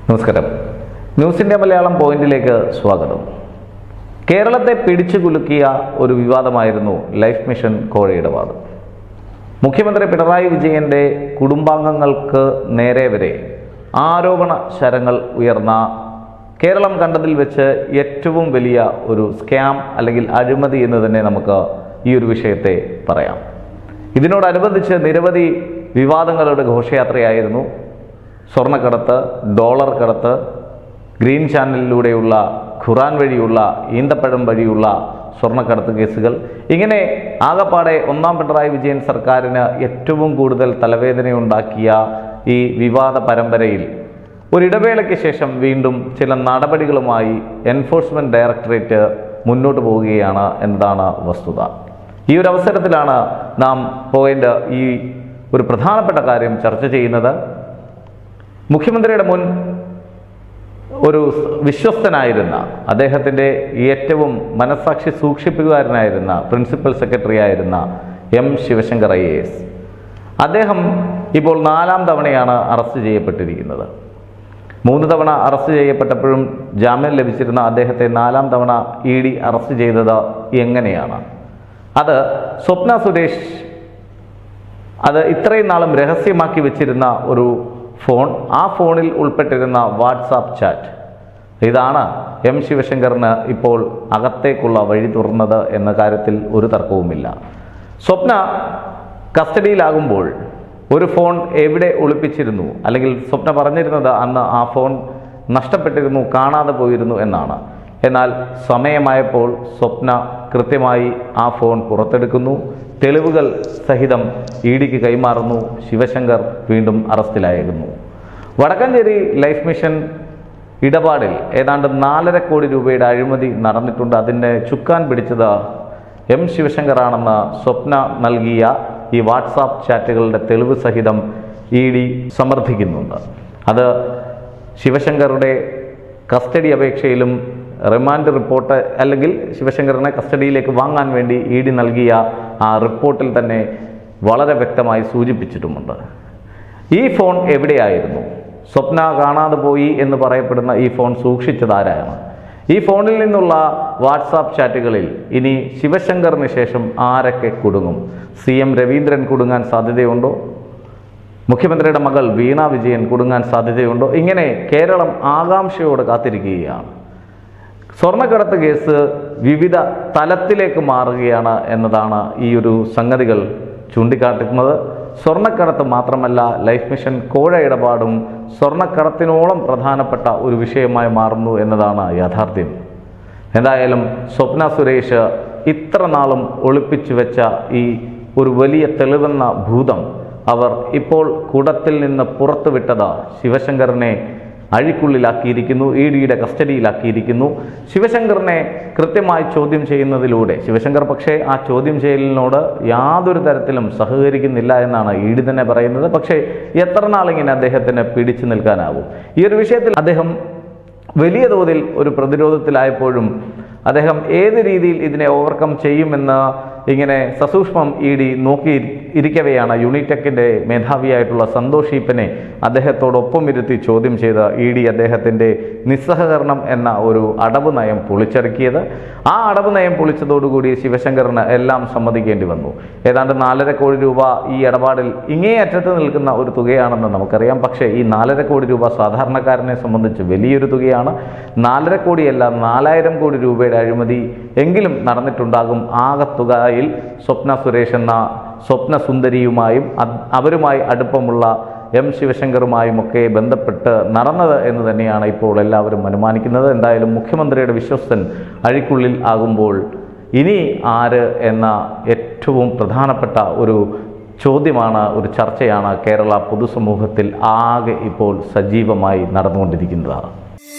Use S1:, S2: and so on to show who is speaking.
S1: നമസ്കാരം ന്യൂസിൻ്റെ മലയാളം പോയിന്റിലേക്ക് സ്വാഗതം കേരളത്തെ പിടിച്ചു കുലുക്കിയ ഒരു വിവാദമായിരുന്നു ലൈഫ് മിഷൻ കോഴ ഇടപാട് മുഖ്യമന്ത്രി പിണറായി വിജയന്റെ കുടുംബാംഗങ്ങൾക്ക് നേരെ വരെ ആരോപണ ശരങ്ങൾ ഉയർന്ന കേരളം കണ്ടതിൽ വെച്ച് ഏറ്റവും വലിയ ഒരു സ്കാം അല്ലെങ്കിൽ അഴിമതി എന്ന് തന്നെ നമുക്ക് ഈ ഒരു വിഷയത്തെ പറയാം ഇതിനോടനുബന്ധിച്ച് നിരവധി വിവാദങ്ങളുടെ ഘോഷയാത്രയായിരുന്നു സ്വർണ്ണക്കടത്ത് ഡോളർ കടത്ത് ഗ്രീൻ ചാനലിലൂടെയുള്ള ഖുറാൻ വഴിയുള്ള ഈന്തപ്പഴം വഴിയുള്ള സ്വർണ്ണക്കടത്ത് കേസുകൾ ഇങ്ങനെ ആകപ്പാടെ ഒന്നാം പിണറായി വിജയൻ സർക്കാരിന് ഏറ്റവും കൂടുതൽ തലവേദനയുണ്ടാക്കിയ ഈ വിവാദ പരമ്പരയിൽ ഒരിടവേളയ്ക്ക് ശേഷം വീണ്ടും ചില നടപടികളുമായി എൻഫോഴ്സ്മെന്റ് ഡയറക്ടറേറ്റ് മുന്നോട്ട് പോവുകയാണ് എന്നതാണ് വസ്തുത ഈ ഒരു അവസരത്തിലാണ് നാം പോയിന്റ് ഈ ഒരു പ്രധാനപ്പെട്ട കാര്യം ചർച്ച ചെയ്യുന്നത് മുഖ്യമന്ത്രിയുടെ മുൻ ഒരു വിശ്വസ്തനായിരുന്ന അദ്ദേഹത്തിൻ്റെ ഏറ്റവും മനസാക്ഷി സൂക്ഷിപ്പുകാരനായിരുന്ന പ്രിൻസിപ്പൽ സെക്രട്ടറി ആയിരുന്ന M Sivasankar I A S അദ്ദേഹം ഇപ്പോൾ നാലാം തവണയാണ് അറസ്റ്റ് ചെയ്യപ്പെട്ടിരിക്കുന്നത് മൂന്ന് തവണ അറസ്റ്റ് ചെയ്യപ്പെട്ടപ്പോഴും ജാമ്യം ലഭിച്ചിരുന്ന അദ്ദേഹത്തെ നാലാം തവണ ഇ ഡി അറസ്റ്റ് ചെയ്തത് എങ്ങനെയാണ് അത് സ്വപ്ന സുരേഷ് അത് ഇത്രയും നാളും രഹസ്യമാക്കി വെച്ചിരുന്ന ഒരു ഫോൺ ആ ഫോണിൽ ഉൾപ്പെട്ടിരുന്ന വാട്സാപ്പ് ചാറ്റ് ഇതാണ് എം ശിവശങ്കറിന് ഇപ്പോൾ അകത്തേക്കുള്ള വഴി തുറന്നത് എന്ന കാര്യത്തിൽ ഒരു തർക്കവുമില്ല സ്വപ്ന കസ്റ്റഡിയിലാകുമ്പോൾ ഒരു ഫോൺ എവിടെ ഒളിപ്പിച്ചിരുന്നു അല്ലെങ്കിൽ സ്വപ്ന പറഞ്ഞിരുന്നത് അന്ന് ആ ഫോൺ നഷ്ടപ്പെട്ടിരുന്നു കാണാതെ പോയിരുന്നു എന്നാണ് എന്നാൽ സമയമായപ്പോൾ സ്വപ്ന കൃത്യമായി ആ ഫോൺ പുറത്തെടുക്കുന്നു തെളിവുകൾ സഹിതം ഇ ഡിക്ക് കൈമാറുന്നു ശിവശങ്കർ വീണ്ടും അറസ്റ്റിലായിരുന്നു വടക്കഞ്ചേരി ലൈഫ് മിഷൻ ഇടപാടിൽ ഏതാണ്ട് നാലര കോടി രൂപയുടെ അഴിമതി നടന്നിട്ടുണ്ട് അതിൻ്റെ ചുക്കാൻ പിടിച്ചത് എം ശിവശങ്കറാണെന്ന് സ്വപ്ന നൽകിയ ഈ വാട്സാപ്പ് ചാറ്റുകളുടെ തെളിവ് സഹിതം ഇ ഡി സമർത്ഥിക്കുന്നുണ്ട് അത് ശിവശങ്കറുടെ കസ്റ്റഡി അപേക്ഷയിലും റിമാൻഡ് റിപ്പോർട്ട് അല്ലെങ്കിൽ ശിവശങ്കറിനെ കസ്റ്റഡിയിലേക്ക് വാങ്ങാൻ വേണ്ടി ഇ ഡി നൽകിയ ആ റിപ്പോർട്ടിൽ തന്നെ വളരെ വ്യക്തമായി സൂചിപ്പിച്ചിട്ടുമുണ്ട് ഈ ഫോൺ എവിടെയായിരുന്നു സ്വപ്ന കാണാതെ പോയി എന്ന് പറയപ്പെടുന്ന ഈ ഫോൺ സൂക്ഷിച്ചതാരാണ് ഈ ഫോണിൽ നിന്നുള്ള വാട്സാപ്പ് ചാറ്റുകളിൽ ഇനി ശിവശങ്കറിന് ശേഷം ആരൊക്കെ കുടുങ്ങും സി എം രവീന്ദ്രൻ കുടുങ്ങാൻ സാധ്യതയുണ്ടോ മുഖ്യമന്ത്രിയുടെ മകൾ വീണ വിജയൻ കുടുങ്ങാൻ സാധ്യതയുണ്ടോ ഇങ്ങനെ കേരളം ആകാംക്ഷയോട് കാത്തിരിക്കുകയാണ് സ്വർണ്ണക്കടത്ത് കേസ് വിവിധ തലത്തിലേക്ക് മാറുകയാണ് എന്നതാണ് ഈ ഒരു സംഗതികൾ ചൂണ്ടിക്കാട്ടുന്നത് സ്വർണ്ണക്കടത്ത് മാത്രമല്ല ലൈഫ് മിഷൻ കോഴ ഇടപാടും സ്വർണ്ണക്കടത്തിനോളം പ്രധാനപ്പെട്ട ഒരു വിഷയമായി മാറുന്നു എന്നതാണ് യാഥാർത്ഥ്യം എന്തായാലും സ്വപ്ന സുരേഷ് ഇത്ര നാളും ഒളിപ്പിച്ചു വെച്ച ഈ ഒരു വലിയ തെളിവെന്ന ഭൂതം അവർ ഇപ്പോൾ കുടത്തിൽ നിന്ന് പുറത്തുവിട്ടത് ശിവശങ്കറിനെ അഴിക്കുള്ളിലാക്കിയിരിക്കുന്നു ഇ ഡിയുടെ കസ്റ്റഡിയിലാക്കിയിരിക്കുന്നു ശിവശങ്കറിനെ കൃത്യമായി ചോദ്യം ചെയ്യുന്നതിലൂടെ ശിവശങ്കർ പക്ഷേ ആ ചോദ്യം ചെയ്യലിനോട് യാതൊരു തരത്തിലും സഹകരിക്കുന്നില്ല എന്നാണ് ഇ ഡി തന്നെ പറയുന്നത് പക്ഷേ എത്ര നാളിങ്ങനെ അദ്ദേഹത്തിന് പിടിച്ചു നിൽക്കാനാവും ഈ ഒരു വിഷയത്തിൽ അദ്ദേഹം വലിയ തോതിൽ ഒരു പ്രതിരോധത്തിലായപ്പോഴും അദ്ദേഹം ഏത് രീതിയിൽ ഇതിനെ ഓവർകം ചെയ്യുമെന്ന് ഇങ്ങനെ സസൂക്ഷ്മം ഇ ഡി നോക്കി ഇരിക്കവെയാണ് യൂണിടെക്കിൻ്റെ മേധാവിയായിട്ടുള്ള സന്തോഷ് ഈപ്പനെ അദ്ദേഹത്തോടൊപ്പം ഇരുത്തി ചോദ്യം ചെയ്ത ഇ ഡി അദ്ദേഹത്തിൻ്റെ നിസ്സഹകരണം എന്ന ഒരു അടവ് നയം പൊളിച്ചടക്കിയത് ആ അടവ് നയം പൊളിച്ചതോടുകൂടി ശിവശങ്കറിന് എല്ലാം സമ്മതിക്കേണ്ടി വന്നു ഏതാണ്ട് നാലര കോടി രൂപ ഈ ഇടപാടിൽ ഇങ്ങേ അറ്റത്ത് നിൽക്കുന്ന ഒരു തുകയാണെന്ന് നമുക്കറിയാം പക്ഷേ ഈ നാലര കോടി രൂപ സാധാരണക്കാരനെ സംബന്ധിച്ച് വലിയൊരു തുകയാണ് നാലര കോടിയല്ല നാലായിരം കോടി രൂപയുടെ അഴിമതി എങ്കിലും നടന്നിട്ടുണ്ടാകും ആകത്തുകയിൽ സ്വപ്ന സുരേഷ് എന്ന സ്വപ്ന സുന്ദരിയുമായും അത് അവരുമായി അടുപ്പമുള്ള എം ശിവശങ്കറുമായും ഒക്കെ ബന്ധപ്പെട്ട് നടന്നത് എന്ന് തന്നെയാണ് ഇപ്പോൾ എല്ലാവരും അനുമാനിക്കുന്നത് എന്തായാലും മുഖ്യമന്ത്രിയുടെ വിശ്വസ്തൻ അഴിക്കുള്ളിൽ ആകുമ്പോൾ ഇനി ആര് എന്ന ഏറ്റവും പ്രധാനപ്പെട്ട ഒരു ചോദ്യമാണ് ഒരു ചർച്ചയാണ് കേരള പൊതുസമൂഹത്തിൽ ആകെ ഇപ്പോൾ സജീവമായി നടന്നുകൊണ്ടിരിക്കുന്നത്